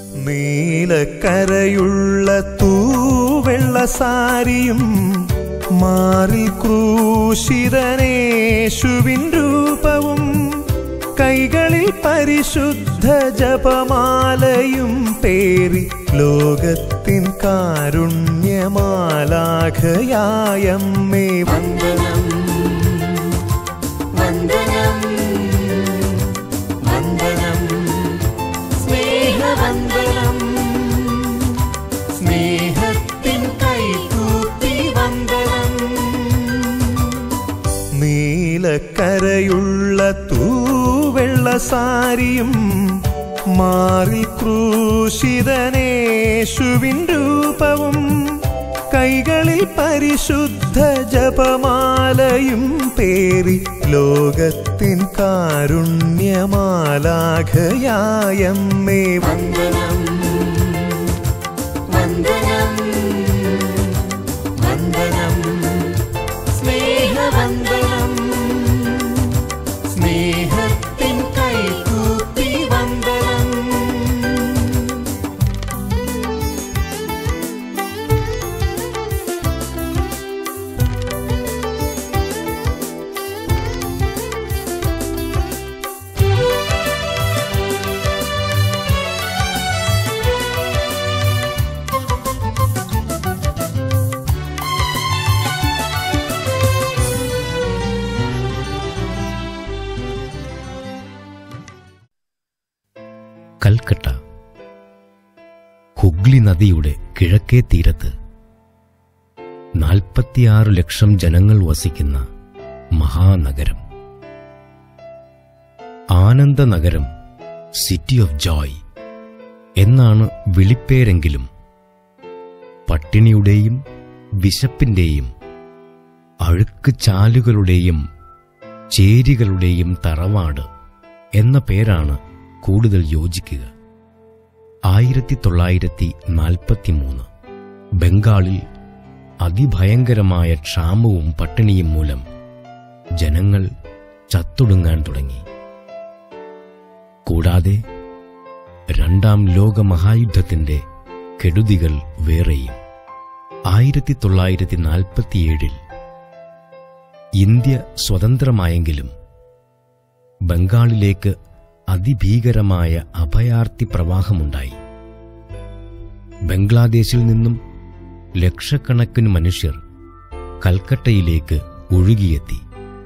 നീലക്കരയുള്ള തൂവെള്ള സാരിയും മാറിൽ ക്രൂശിതനേശുവിൻ രൂപവും കൈകളിൽ പരിശുദ്ധ ജപമാലയും പേറി ലോകത്തിൻ കാരുണ്യമാലാഖയായമ്മേ വന്ദനം വന്ദനം വന്ദനം സ്നേഹവന്ദനം സ്നേഹത്തിൻ കൈകൂപ്പി വന്ദനം നീലക്കരയുള്ള തൂവെള്ള സാരിയും മാറി ക്രൂശിതനേശുവിൻ രൂപവും കൈകളിൽ പരിശുദ്ധ ജപമാലയും പേറി ലോകത്തിൻ കാരുണ്യമാലാഖയായമ്മേ വന്ദനം വന്ദനം വന്ദനം സ്നേഹവന്ദനം സ്നേഹത്തിൻ കൈകൂപ്പി വന്ദനം കൽക്കട്ട ഹുഗ്ലി നദിയുടെ കിഴക്കേ തീരത്ത് നാൽപ്പത്തിയാറ് ലക്ഷം ജനങ്ങൾ വസിക്കുന്ന മഹാനഗരം ആനന്ദ നഗരം സിറ്റി ഓഫ് ജോയ് എന്നാണ് വിളിപ്പേരെങ്കിലും പട്ടിണിയുടെയും വിശപ്പിന്റെയും അഴുക്ക് ചാലുകളുടെയും ചേരികളുടെയും തറവാട് എന്ന പേരാണ് കൂടുതൽ യോജിക്കുക ആയിരത്തി തൊള്ളായിരത്തി നാൽപ്പത്തിമൂന്ന് ബംഗാളിൽ അതിഭയങ്കരമായ ക്ഷാമവും പട്ടിണിയും മൂലം ജനങ്ങൾ ചത്തൊടുങ്ങാൻ തുടങ്ങി കൂടാതെ രണ്ടാം ലോക മഹായുദ്ധത്തിന്റെ കെടുതികൾ വേറെയും ആയിരത്തി തൊള്ളായിരത്തി നാൽപ്പത്തിയേഴിൽ ഇന്ത്യ സ്വതന്ത്രമായെങ്കിലും ബംഗാളിലേക്ക് അതിഭീകരമായ അഭയാർത്ഥി പ്രവാഹമുണ്ടായി ബംഗ്ലാദേശിൽ നിന്നും ലക്ഷക്കണക്കിന് മനുഷ്യർ കൽക്കട്ടയിലേക്ക് ഒഴുകിയെത്തി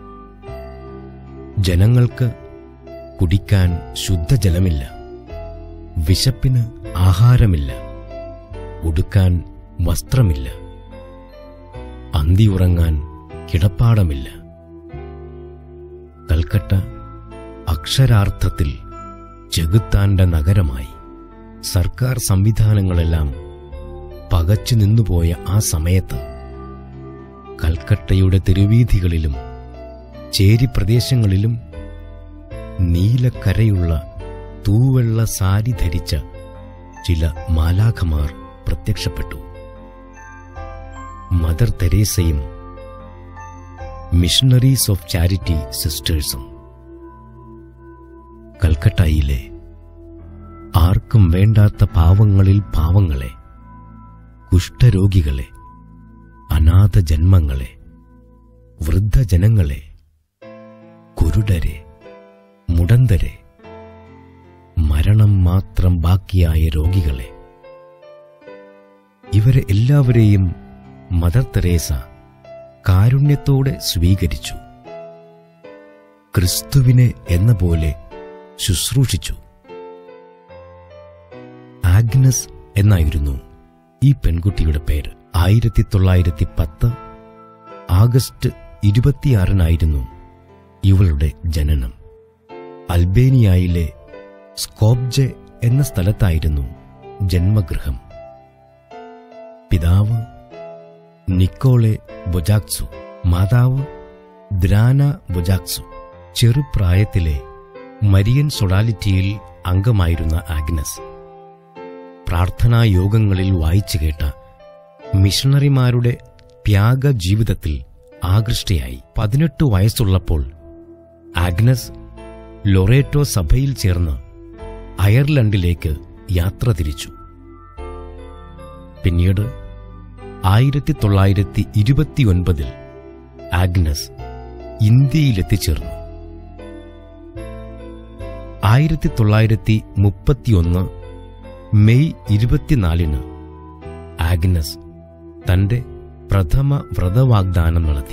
ജനങ്ങൾക്ക് കുടിക്കാൻ ശുദ്ധജലമില്ല വിശപ്പിന് ആഹാരമില്ല ഉടുക്കാൻ വസ്ത്രമില്ല അന്തിയുറങ്ങാൻ കിടപ്പാടമില്ല കൽക്കട്ട അക്ഷരാർത്ഥത്തിൽ ചെകുത്താന്റെ നഗരമായി സർക്കാർ സംവിധാനങ്ങളെല്ലാം പകച്ചു നിന്നുപോയ ആ സമയത്ത് കൽക്കട്ടയുടെ തെരുവീഥികളിലും ചേരിപ്രദേശങ്ങളിലും നീലക്കരയുള്ള തൂവെള്ള സാരി ധരിച്ച ചില മാലാഖമാർ പ്രത്യക്ഷപ്പെട്ടു മദർ തെരേസയും മിഷണറീസ് ഓഫ് ചാരിറ്റി സിസ്റ്റേഴ്സും കൽക്കട്ടയിലെ ആർക്കും വേണ്ടാത്ത പാവങ്ങളിൽ പാവങ്ങളെ കുഷ്ഠരോഗികളെ അനാഥ ജന്മങ്ങളെ വൃദ്ധജനങ്ങളെ കുരുടരെ മുടന്തരെ മരണം മാത്രം ബാക്കിയായ രോഗികളെ ഇവരെ എല്ലാവരെയും മദർ തെരേസ കാരുണ്യത്തോടെ സ്വീകരിച്ചു ക്രിസ്തുവിനെ എന്ന പോലെ ശുശ്രൂഷിച്ചു ആഗ്നസ് എന്നായിരുന്നു ഈ പെൺകുട്ടിയുടെ പേര് ആയിരത്തി തൊള്ളായിരത്തി പത്ത് ആഗസ്റ്റ് ഇരുപത്തിയാറിനായിരുന്നു ഇവളുടെ ജനനം അൽബേനിയയിലെ സ്കോപ്ജെ എന്ന സ്ഥലത്തായിരുന്നു ജന്മഗൃഹം പിതാവ് നിക്കോളെ ബൊജാക്സു മാതാവ് ദ്രാന ബൊജാക്സു ചെറുപ്രായത്തിലെ മരിയൻ സൊഡാലിറ്റിയിൽ അംഗമായിരുന്ന ആഗ്നസ് പ്രാർത്ഥനാ യോഗങ്ങളിൽ വായിച്ചു കേട്ട മിഷണറിമാരുടെ ത്യാഗ ജീവിതത്തിൽ ആകൃഷ്ടയായി പതിനെട്ട് വയസ്സുള്ളപ്പോൾ ആഗ്നസ് ലൊറേറ്റോ സഭയിൽ ചേർന്ന് അയർലൻഡിലേക്ക് യാത്ര തിരിച്ചു പിന്നീട് ആയിരത്തി തൊള്ളായിരത്തി ഇരുപത്തിയൊൻപതിൽ ആഗ്നസ് ഇന്ത്യയിലെത്തിച്ചേർന്നു ആയിരത്തി തൊള്ളായിരത്തി മുപ്പത്തിയൊന്ന് മെയ് ഇരുപത്തിനാലിന് ആഗ്നസ് തന്റെ പ്രഥമ വ്രതവാഗ്ദാനം നടത്തി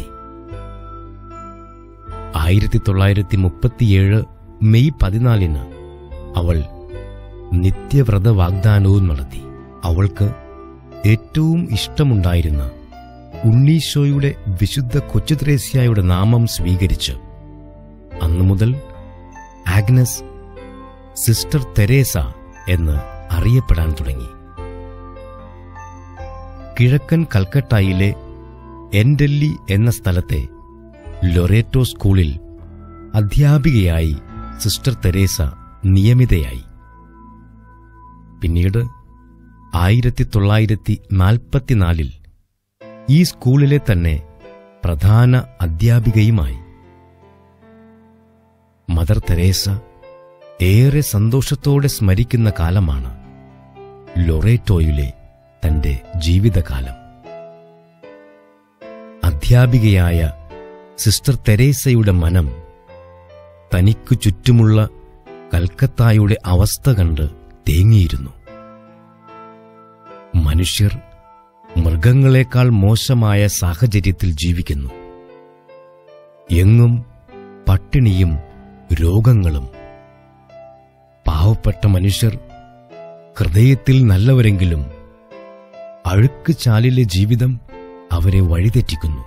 ആയിരത്തി തൊള്ളായിരത്തി മുപ്പത്തിയേഴ് മെയ് പതിനാലിന് അവൾ നിത്യവ്രത വാഗ്ദാനവും നടത്തി അവൾക്ക് ഏറ്റവും ഇഷ്ടമുണ്ടായിരുന്ന ഉണ്ണീശോയുടെ വിശുദ്ധ കൊച്ചുത്രേസ്യായുടെ നാമം സ്വീകരിച്ച് അന്നു മുതൽ ആഗ്നസ് സിസ്റ്റർ തെരേസ എന്ന് അറിയപ്പെടാൻ തുടങ്ങി കിഴക്കൻ കൽക്കട്ടയിലെ എൻഡല്ലി എന്ന സ്ഥലത്തെ ലൊറേറ്റോ സ്കൂളിൽ അധ്യാപികയായി സിസ്റ്റർ തെരേസ നിയമിതയായി പിന്നീട് ആയിരത്തി തൊള്ളായിരത്തി നാൽപ്പത്തിനാലിൽ ഈ സ്കൂളിലെ തന്നെ പ്രധാന അധ്യാപികയുമായി മദർ തെരേസ ഏറെ സന്തോഷത്തോടെ സ്മരിക്കുന്ന കാലമാണ് ലൊറേറ്റോയിലെ തന്റെ ജീവിതകാലം അധ്യാപികയായ സിസ്റ്റർ തെരേസയുടെ മനം തനിക്കു ചുറ്റുമുള്ള കൽക്കത്തായുടെ അവസ്ഥ കണ്ട് തേങ്ങിയിരുന്നു മനുഷ്യർ മൃഗങ്ങളെക്കാൾ മോശമായ സാഹചര്യത്തിൽ ജീവിക്കുന്നു എങ്ങും പട്ടിണിയും രോഗങ്ങളും പാവപ്പെട്ട മനുഷ്യർ ഹൃദയത്തിൽ നല്ലവരെങ്കിലും അഴുക്ക് ചാലിലെ ജീവിതം അവരെ വഴിതെറ്റിക്കുന്നു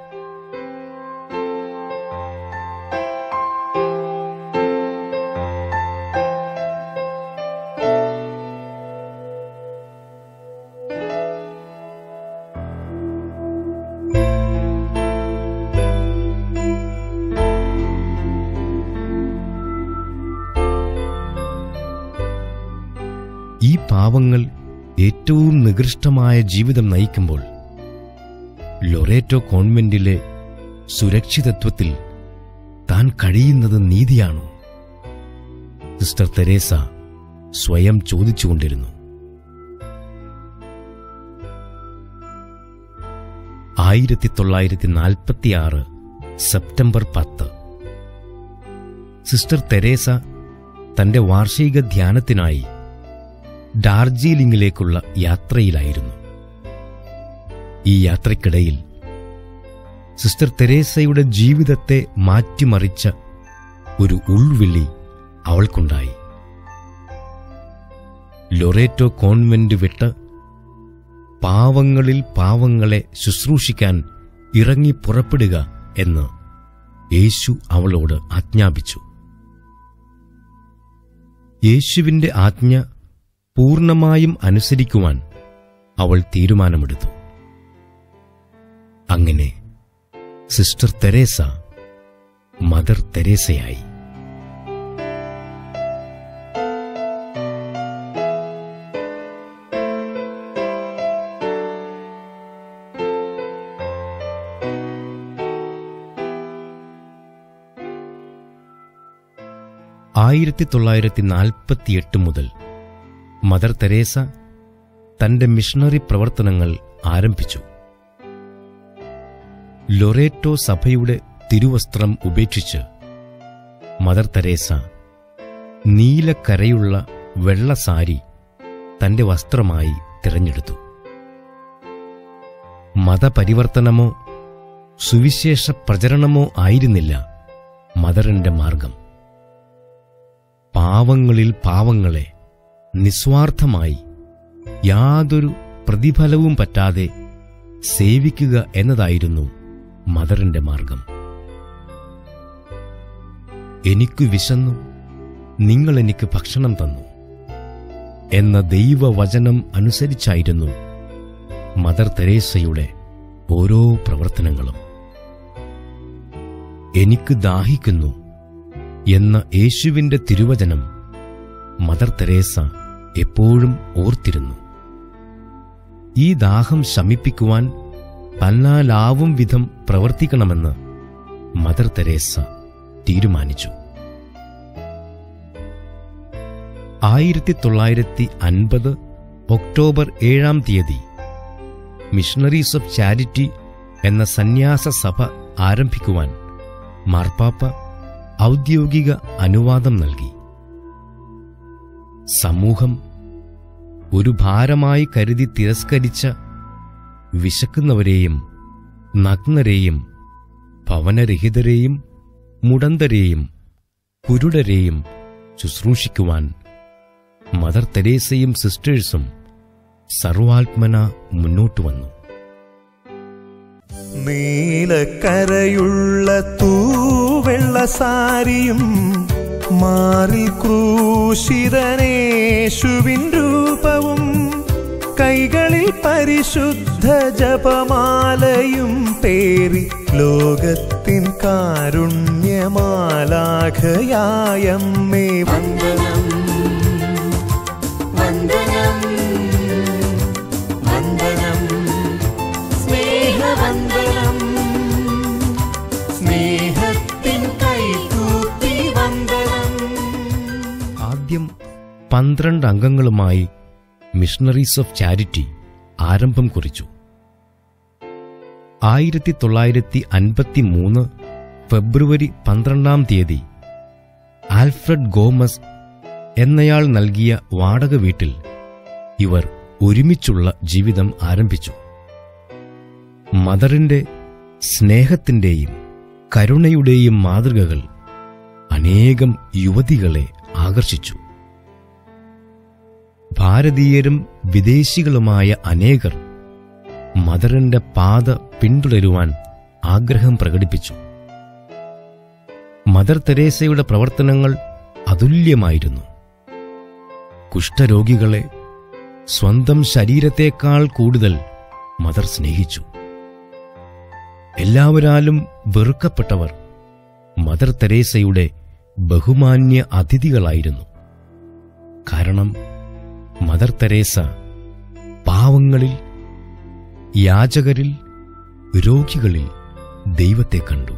ഈ പാവങ്ങൾ ഏറ്റവും നികൃഷ്ടമായ ജീവിതം നയിക്കുമ്പോൾ ലൊറേറ്റോ കോൺവെന്റിലെ സുരക്ഷിതത്വത്തിൽ താൻ കഴിയുന്നത് നീതിയാണോ സിസ്റ്റർ തെരേസ സ്വയം ചോദിച്ചുകൊണ്ടിരുന്നു ആയിരത്തി തൊള്ളായിരത്തി നാൽപ്പത്തിയാറ് സെപ്റ്റംബർ പത്ത് സിസ്റ്റർ തെരേസ തന്റെ വാർഷിക ധ്യാനത്തിനായി ഡാർജിലിംഗിലേക്കുള്ള യാത്രയിലായിരുന്നു ഈ യാത്രയ്ക്കിടയിൽ സിസ്റ്റർ തെരേസയുടെ ജീവിതത്തെ മാറ്റിമറിച്ച ഒരു ഉൾവിളി അവൾക്കുണ്ടായി ലൊറേറ്റോ കോൺവെന്റ് വിട്ട് പാവങ്ങളിൽ പാവങ്ങളെ ശുശ്രൂഷിക്കാൻ ഇറങ്ങി പുറപ്പെടുക എന്ന് യേശു അവളോട് ആജ്ഞാപിച്ചു യേശുവിന്റെ ആജ്ഞ പൂർണ്ണമായും അനുസരിക്കുവാൻ അവൾ തീരുമാനമെടുത്തു അങ്ങനെ സിസ്റ്റർ തെരേസ മദർ തെരേസയായി ആയിരത്തി തൊള്ളായിരത്തി നാൽപ്പത്തിയെട്ട് മുതൽ മദർ തെരേസ തന്റെ മിഷണറി പ്രവർത്തനങ്ങൾ ആരംഭിച്ചു ലൊറേറ്റോ സഭയുടെ തിരുവസ്ത്രം ഉപേക്ഷിച്ച് മദർ തെരേസ നീലക്കരയുള്ള വെള്ള സാരി തന്റെ വസ്ത്രമായി തിരഞ്ഞെടുത്തു മതപരിവർത്തനമോ സുവിശേഷ പ്രചരണമോ ആയിരുന്നില്ല മദറിന്റെ മാർഗം പാവങ്ങളിൽ പാവങ്ങളെ നിസ്വാർത്ഥമായി യാതൊരു പ്രതിഫലവും പറ്റാതെ സേവിക്കുക എന്നതായിരുന്നു മദറിന്റെ മാർഗം എനിക്കു വിശന്നു നിങ്ങൾ എനിക്ക് ഭക്ഷണം തന്നു എന്ന ദൈവവചനം അനുസരിച്ചായിരുന്നു മദർ തെരേസയുടെ ഓരോ പ്രവർത്തനങ്ങളും എനിക്ക് ദാഹിക്കുന്നു എന്ന യേശുവിന്റെ തിരുവചനം മദർ തെരേസ എപ്പോഴും ഓർത്തിരുന്നു ഈ ദാഹം ശമിപ്പിക്കുവാൻ തന്നാലാവും വിധം പ്രവർത്തിക്കണമെന്ന് മദർ തെരേസ തീരുമാനിച്ചു ആയിരത്തി തൊള്ളായിരത്തി അൻപത് ഒക്ടോബർ ഏഴാം തീയതി മിഷണറീസ് ഓഫ് ചാരിറ്റി എന്ന സന്യാസ സഭ ആരംഭിക്കുവാൻ മാർപ്പാപ്പ ഔദ്യോഗിക അനുവാദം നൽകി സമൂഹം ഒരു ഭാരമായി കരുതി തിരസ്കരിച്ച വിശക്കുന്നവരെയും നഗ്നരെയും ഭവനരഹിതരെയും മുടന്തരെയും കുരുടരെയും ശുശ്രൂഷിക്കുവാൻ മദർ തെരേസയും സിസ്റ്റേഴ്സും സർവാത്മന മുന്നോട്ടു വന്നു നീലക്കരയുള്ള തൂവെള്ള സാരിയും മാറിൽ ക്രൂശിതനേശുവിൻ രൂപവും കൈകളിൽ പരിശുദ്ധ ജപമാലയും പേറി ലോകത്തിൻ കാരുണ്യമാലാഖയായമ്മേ വന്ദനം വന്ദനം വന്ദനം സ്നേഹവന്ദനം സ്നേഹത്തിൻ കൈകൂപ്പി വന്ദനം ആദ്യം പന്ത്രണ്ട് അംഗങ്ങളുമായി മിഷണറീസ് ഓഫ് ചാരിറ്റി ആരംഭം കുറിച്ചു ആയിരത്തി തൊള്ളായിരത്തി അൻപത്തി മൂന്ന് ഫെബ്രുവരി പന്ത്രണ്ടാം തീയതി ആൽഫ്രഡ് ഗോമസ് എന്നയാൾ നൽകിയ വാടക വീട്ടിൽ ഇവർ ഒരുമിച്ചുള്ള ജീവിതം ആരംഭിച്ചു മദറിന്റെ സ്നേഹത്തിന്റെയും കരുണയുടെയും മാതൃകകൾ അനേകം യുവതികളെ ആകർഷിച്ചു ഭാരതീയരും വിദേശികളുമായ അനേകർ മദറിന്റെ പാത പിന്തുടരുവാൻ ആഗ്രഹം പ്രകടിപ്പിച്ചു മദർ തെരേസയുടെ പ്രവർത്തനങ്ങൾ അതുല്യമായിരുന്നു കുഷ്ഠരോഗികളെ സ്വന്തം ശരീരത്തേക്കാൾ കൂടുതൽ മദർ സ്നേഹിച്ചു എല്ലാവരാലും വെറുക്കപ്പെട്ടവർ മദർ തെരേസയുടെ ബഹുമാന്യ അതിഥികളായിരുന്നു കാരണം മദർ തെരേസ പാവങ്ങളിൽ യാചകരിൽ രോഗികളിൽ ദൈവത്തെ കണ്ടു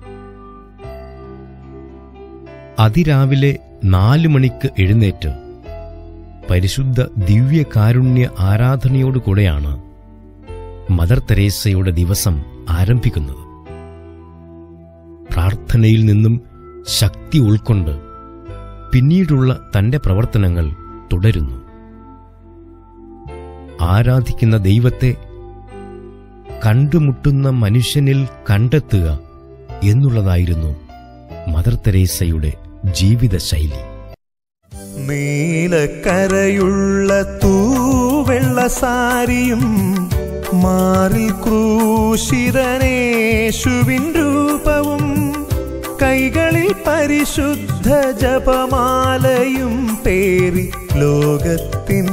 അതിരാവിലെ നാലു മണിക്ക് എഴുന്നേറ്റ് പരിശുദ്ധ ദിവ്യകാരുണ്യ ആരാധനയോടുകൂടെയാണ് മദർ തെരേസയുടെ ദിവസം ആരംഭിക്കുന്നത് പ്രാർത്ഥനയിൽ നിന്നും ശക്തി ഉൾക്കൊണ്ട് പിന്നീടുള്ള തന്റെ പ്രവർത്തനങ്ങൾ തുടരുന്നു ആരാധിക്കുന്ന ദൈവത്തെ കണ്ടുമുട്ടുന്ന മനുഷ്യനിൽ കണ്ടെത്തുക എന്നുള്ളതായിരുന്നു മദർ തെരേസയുടെ ജീവിതശൈലി നീലക്കരയുള്ള തൂവെള്ള സാരിയും മാറിൽ ക്രൂശിതനേശുവിൻ രൂപവും കൈകളിൽ പരിശുദ്ധ ജപമാലയും പേറി ലോകത്തിൻ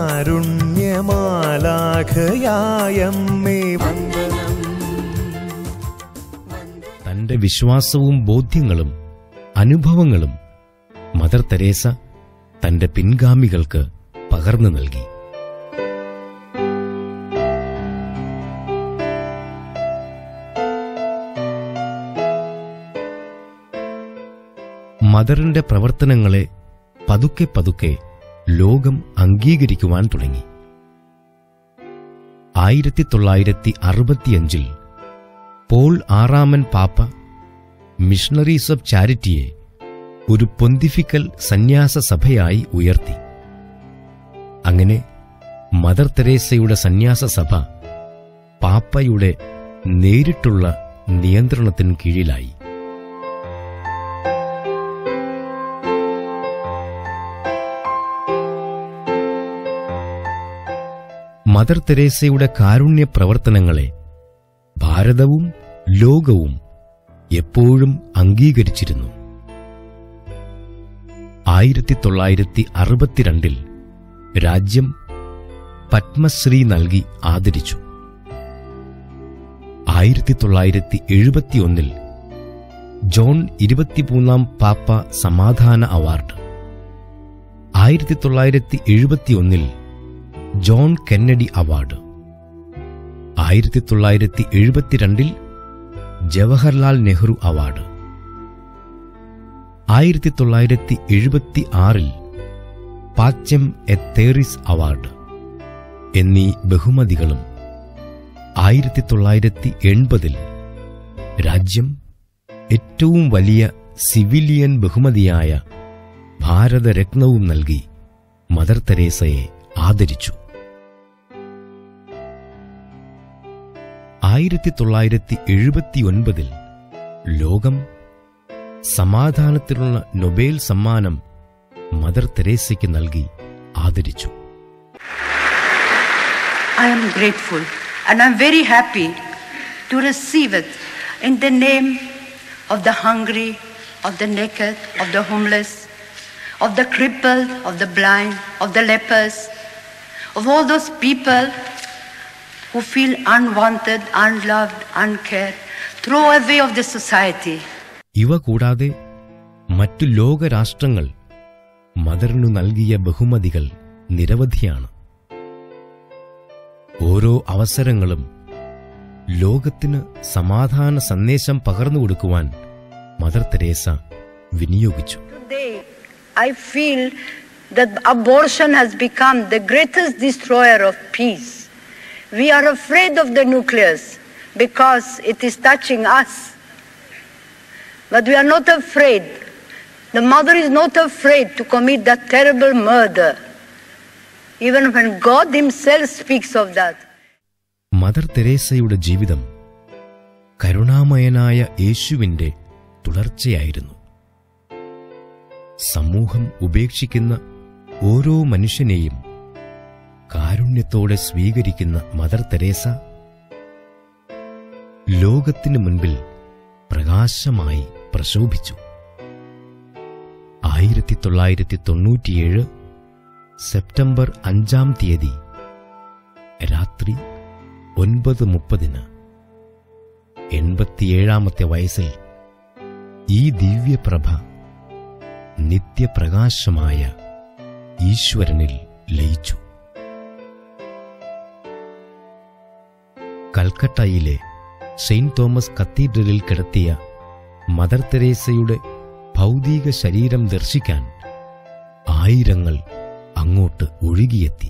കാരുണ്യമാലാഖയായമ്മേ വന്ദനം തന്റെ വിശ്വാസവും ബോധ്യങ്ങളും അനുഭവങ്ങളും മദർ തെരേസ തന്റെ പിൻഗാമികൾക്ക് പകർന്നു നൽകി മദറിന്റെ പ്രവർത്തനങ്ങളെ പതുക്കെ പതുക്കെ ലോകം അംഗീകരിക്കുവാൻ തുടങ്ങി ആയിരത്തി തൊള്ളായിരത്തി അറുപത്തിയഞ്ചിൽ പോൾ ആറാമൻ പാപ്പ മിഷണറീസ് ഓഫ് ചാരിറ്റിയെ ഒരു പൊന്തിഫിക്കൽ സന്യാസ സഭയായി ഉയർത്തി അങ്ങനെ മദർ തെരേസയുടെ സന്യാസ സഭ പാപ്പയുടെ നേരിട്ടുള്ള നിയന്ത്രണത്തിന് കീഴിലായി മദർ തെരേസയുടെ കാരുണ്യ പ്രവർത്തനങ്ങളെ ഭാരതവും ലോകവും എപ്പോഴും അംഗീകരിച്ചിരുന്നു ആയിരത്തി തൊള്ളായിരത്തി അറുപത്തിരണ്ടിൽ രാജ്യം പത്മശ്രീ നൽകി ആദരിച്ചു ആയിരത്തി തൊള്ളായിരത്തി എഴുപത്തിയൊന്നിൽ ജോൺ ഇരുപത്തിമൂന്നാം പാപ്പ സമാധാന അവാർഡ് ആയിരത്തി തൊള്ളായിരത്തി എഴുപത്തിയൊന്നിൽ ജോൺ കെന്നഡി അവാർഡ് ആയിരത്തി തൊള്ളായിരത്തി എഴുപത്തിരണ്ടിൽ ജവഹർലാൽ നെഹ്റു അവാർഡ് ആയിരത്തി തൊള്ളായിരത്തി എഴുപത്തി ആറിൽ പാച്ചം എത്തേറിസ് അവാർഡ് എന്നീ ബഹുമതികളും ആയിരത്തി തൊള്ളായിരത്തി എൺപതിൽ രാജ്യം ഏറ്റവും വലിയ സിവിലിയൻ ബഹുമതിയായ ഭാരതരത്നവും നൽകി മദർ തെരേസയെ ആദരിച്ചു ആയിരത്തി തൊള്ളായിരത്തി എഴുപത്തിയൊൻപതിൽ ലോകം സമാധാനത്തിനുള്ള നൊബേൽ സമ്മാനം മദർ തെരേസയ്ക്ക് നൽകി ആദരിച്ചു I am grateful and I'm very happy to receive it in the name of the hungry, of the naked, of the homeless, of the crippled, of the blind, of the lepers, of all those people who feel unwanted, unloved, uncared, throw away of the society. ഇവ കൂടാതെ മറ്റു ലോകരാഷ്ട്രങ്ങൾ മദറിനു നൽകിയ ബഹുമതികൾ നിരവധിയാണ് ഓരോ അവസരങ്ങളും ലോകത്തിന് സമാധാന സന്ദേശം പകർന്നു കൊടുക്കുവാൻ മദർ തെരേസ വിനിയോഗിച്ചു Today, I feel that abortion has become the greatest destroyer of peace. We are afraid of the nucleus because it is touching us. But we are not afraid. The mother is not afraid to commit that terrible murder. Even when God Himself speaks of that. Mother തെരേസയുടെ ജീവിതം കരുണാമയനായ യേശുവിന്റെ തുടർച്ചയായിരുന്നു സമൂഹം ഉപേക്ഷിക്കുന്ന ഓരോ മനുഷ്യനെയും കാരുണ്യത്തോടെ സ്വീകരിക്കുന്ന mother Teresa ലോകത്തിനു മുൻപിൽ പ്രകാശമായി പ്രശോഭിച്ചു ആയിരത്തി തൊള്ളായിരത്തി തൊണ്ണൂറ്റിയേഴ് സെപ്റ്റംബർ അഞ്ചാം തീയതി രാത്രി ഒൻപത് മുപ്പതിന് എൺപത്തിയേഴാമത്തെ വയസ്സിൽ ഈ ദിവ്യപ്രഭ നിത്യപ്രകാശമായ ഈശ്വരനിൽ ലയിച്ചു കൽക്കട്ടയിലെ സെയിന്റ് തോമസ് കത്തീഡ്രലിൽ കിടത്തിയ മദർ തെരേസയുടെ ഭൗതിക ശരീരം ദർശിക്കാൻ ആയിരങ്ങൾ അങ്ങോട്ട് ഒഴുകിയെത്തി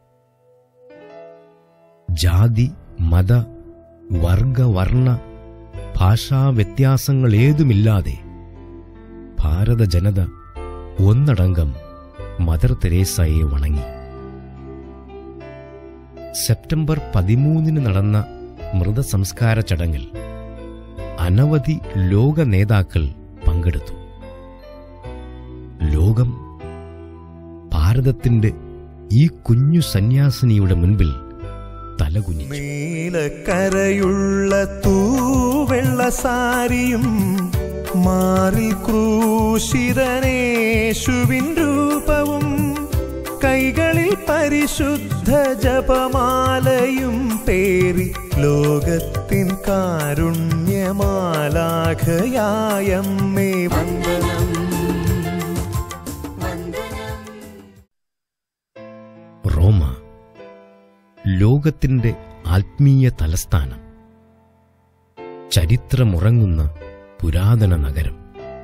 ജാതി മത വർഗ വർണ്ണ ഭാഷാ വ്യത്യാസങ്ങളേതുമില്ലാതെ ഭാരത ജനത ഒന്നടങ്കം മദർ തെരേസയെ വണങ്ങി സെപ്റ്റംബർ പതിമൂന്നിന് നടന്ന മൃതസംസ്കാര ചടങ്ങിൽ അനവധി ലോക നേതാക്കൾ പങ്കെടുത്തു ലോകം ഭാരതത്തിന്റെ ഈ കുഞ്ഞു സന്യാസിനിയുടെ മുൻപിൽ തലകുനിച്ചു നീലക്കരയുള്ള തൂവെള്ള സാരിയും മാറി ക്രൂശിതനേശുവിൻ രൂപവും കൈകളിൽ പരിശുദ്ധ ജപമാലയും പേറി ലോകത്തിൻ കാരുണ്യമാലാഖയായമ്മേ വന്ദനം വന്ദനം റോമ ലോകത്തിന്റെ ആത്മീയ തലസ്ഥാനം ചരിത്രമുറങ്ങുന്ന പുരാതന നഗരം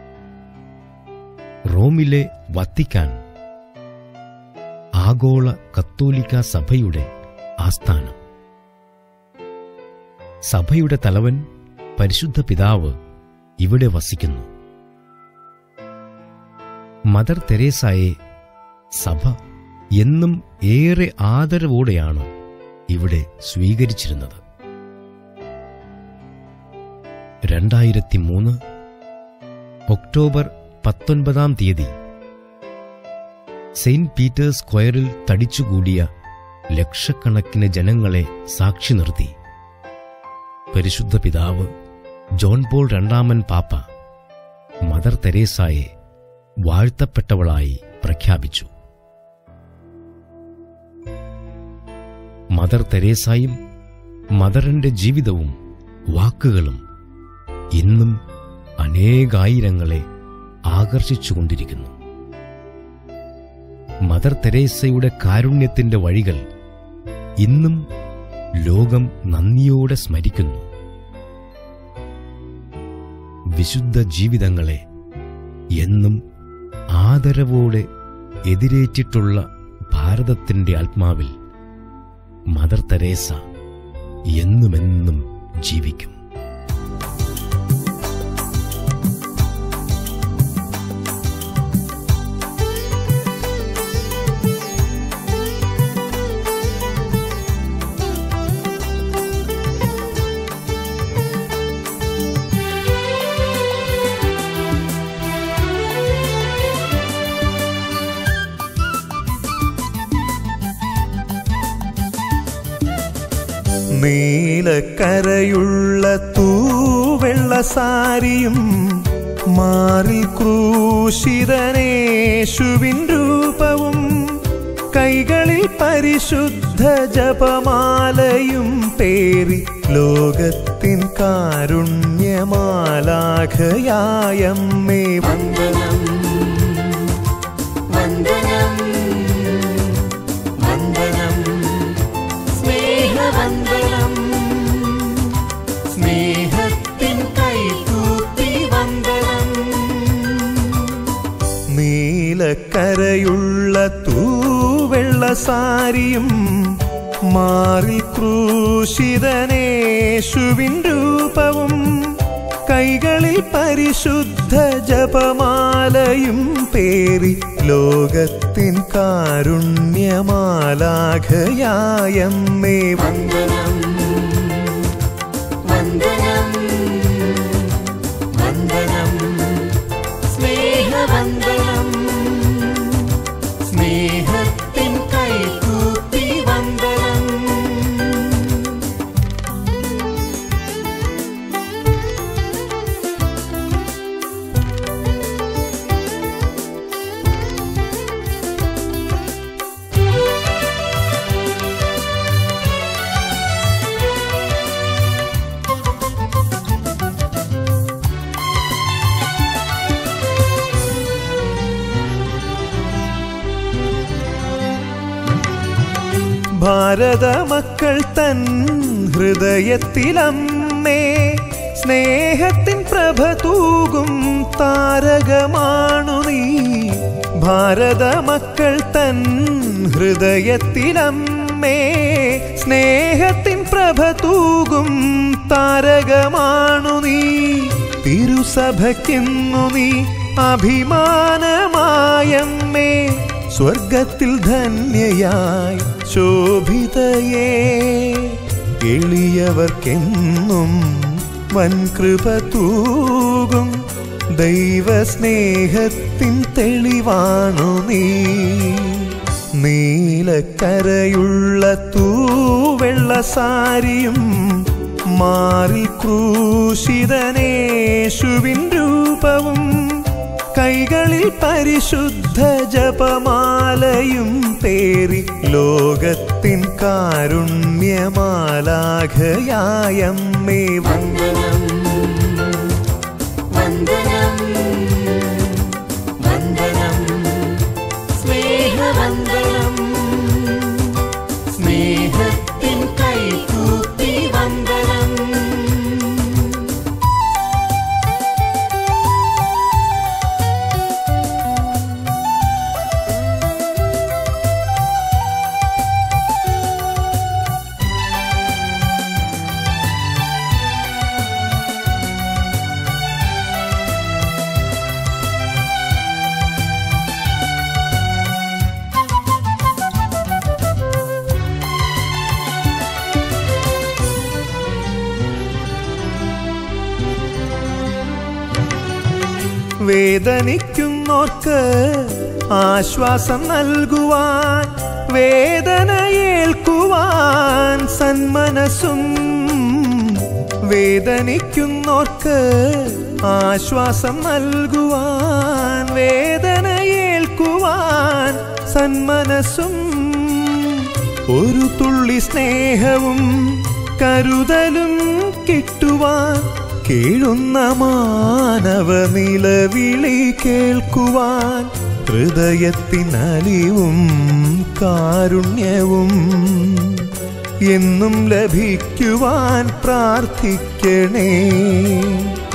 റോമിലെ വത്തിക്കാൻ ആഗോള കത്തോലിക്ക സഭയുടെ ആസ്ഥാനം സഭയുടെ തലവൻ പരിശുദ്ധ പിതാവ് ഇവിടെ വസിക്കുന്നു മദർ തെരേസായെ സഭ എന്നും ഏറെ ആദരവോടെയാണ് ഇവിടെ സ്വീകരിച്ചിരുന്നത് രണ്ടായിരത്തി മൂന്ന് ഒക്ടോബർ പത്തൊൻപതാം തീയതി സെയിന്റ് പീറ്റേഴ്സ് സ്ക്വയറിൽ തടിച്ചുകൂടിയ ലക്ഷക്കണക്കിന് ജനങ്ങളെ സാക്ഷി നിർത്തി പരിശുദ്ധ പിതാവ് ജോൺ പോൾ രണ്ടാമൻ പാപ്പ മദർ തെരേസായെ വാഴ്ത്തപ്പെട്ടവളായി പ്രഖ്യാപിച്ചു മദർ തെരേസായും മദറിന്റെ ജീവിതവും വാക്കുകളും ഇന്നും അനേകായിരങ്ങളെ ആകർഷിച്ചുകൊണ്ടിരിക്കുന്നു മദർ തെരേസയുടെ കാരുണ്യത്തിന്റെ വഴികൾ ഇന്നും ലോകം നന്ദിയോടെ സ്മരിക്കുന്നു വിശുദ്ധ ജീവിതങ്ങളെ എന്നും ആദരവോടെ എതിരേറ്റിട്ടുള്ള ഭാരതത്തിന്റെ ആത്മാവിൽ മദർ തെരേസ എന്നുമെന്നും ജീവിക്കും നീലക്കരയുള്ള തൂവെള്ള സാരിയും മാറിൽ ക്രൂശിതനേശുവിൻ രൂപവും കൈകളിൽ പരിശുദ്ധ ജപമാലയും പേറി ലോകത്തിൻ കാരുണ്യമാലാഖയായമ്മേ വന്ദനം വന്ദനം വന്ദനം സ്നേഹവന്ദനം സ്നേഹത്തിൻ കൈകൂപ്പി വന്ദനം നീലക്കരയുള്ള തൂവെള്ള സാരിയും മാറിൽ ക്രൂശിതനേശുവിൻ രൂപവും കൈകളിൽ പരിശുദ്ധ ജപമാലയും പേറി ലോകത്തിൻ കാരുണ്യമാലാഖയായമ്മേ വന്ദനം വന്ദനം വന്ദനം സ്നേഹവന്ദനം സ്നേഹത്തിൻ കൈകൂപ്പി വന്ദനം ഭാരത മക്കൾ തൻ ഹൃദയത്തിലമ്മേ സ്നേഹത്തിൻ പ്രഭ തൂകും താരകമാണു നീ ഭാരത മക്കൾ തൻ ഹൃദയത്തിലമ്മേ സ്നേഹത്തിൻ പ്രഭ തൂകും താരകമാണു നീ തിരുസഭയ്ക്കുന്നു നീ അഭിമാനമായമ്മേ സ്വർഗത്തിൽ ധന്യയായി ശോഭിതയേ എളിയവർക്കെന്നും വൻകൃപ തൂകും ദൈവസ്നേഹത്തിൻ തെളിവാണു നീ നീലക്കരയുള്ള തൂവെള്ള സാരിയും മാറിൽ ക്രൂശിതനേശുവിൻ രൂപവും കൈകളിൽ പരിശുദ്ധ ജപമാലയും പേറി ലോകത്തിൻ കാരുണ്യമാലാഖയായമ്മേ വന്ദനം വന്ദനം വന്ദനം സ്നേഹവന്ദനം സ്നേഹത്തിൻ കൈകൂപ്പി വന്ദനം വേദനിക്കുന്നോർക്ക് ആശ്വാസം നൽകുവാൻ വേദനയേൽക്കുവാൻ സന്മനസ്സും വേദനിക്കുന്നോർക്ക് ആശ്വാസം നൽകുവാൻ വേദനയേൽക്കുവാൻ സന്മനസ്സും ഒരു തുള്ളി സ്നേഹവും കരുതലും കിട്ടുവാൻ കേഴുന്ന മാനവ നിലവിളി കേൾക്കുവാൻ ഹൃദയത്തിനലിവും കാരുണ്യവും എന്നും ലഭിക്കുവാൻ പ്രാർത്ഥിക്കണേ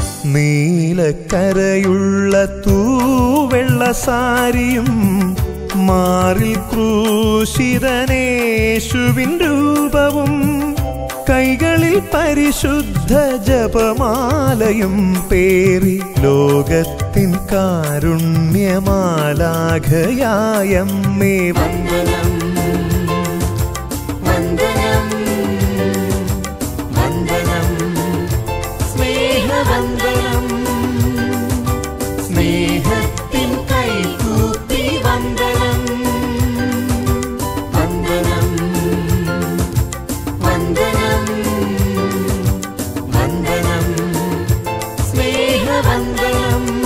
നീലക്കരയുള്ള തൂവെള്ള സാരിയും മാറിൽ ക്രൂശിതനേശുവിൻ രൂപവും കൈകളിൽ പരിശുദ്ധ ജപമാലയും പേറി ലോകത്തിൻ കാരുണ്യമാലാഘയായമ്മേ വന്ദനം വന്ദനം വന്ദനം സ്നേഹവന്ദനം സ്നേഹത്തിൻ കൈകൂപ്പി വന്ദനം വന്ദനം വന്ദനം വന്ദനം സ്നേഹവന്ദനം